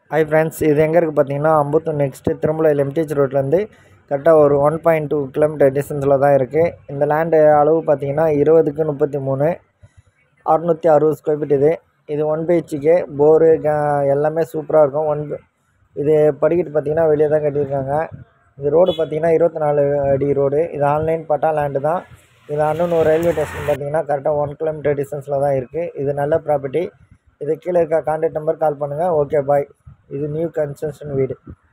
hi friends இது எங்கே இருக்குது பார்த்தீங்கன்னா அம்பத்தூர் நெக்ஸ்ட்டு திருமலையில் எம்டிஹெச் ரோட்லேருந்து கரெக்டாக ஒரு ஒன் பாயிண்ட் டூ கிலோமீட்டர் டிஸ்டன்ஸில் தான் இருக்குது இந்த லேண்டு அளவு பார்த்தீங்கன்னா இருபதுக்கு முப்பத்தி மூணு அறுநூற்றி அறுபது ஸ்கொயர் ஃபீட் இது இது ஒன் பிஹெச்கே போரு எல்லாமே சூப்பராக இருக்கும் ஒன் இது படிக்கட்டு பார்த்தீங்கன்னா வெளியே தான் கட்டியிருக்காங்க இது ரோடு பார்த்தீங்கன்னா இருபத்தி நாலு அடி ரோடு இது ஆன்லைன் பட்டா லேண்டு தான் இது அண்ணனூர் ரயில்வே ஸ்டேஷன் பார்த்தீங்கன்னா கரெக்டாக ஒன் கிலோமீட்டர் டிஸ்டன்ஸில் தான் இருக்குது இது நல்ல ப்ராப்பர்ட்டி இது கீழே இருக்க கான்டாக்ட் நம்பர் கால் பண்ணுங்கள் ஓகே பாய் இது நியூ கன்ஸ்ட்ரக்ஷன் வீடு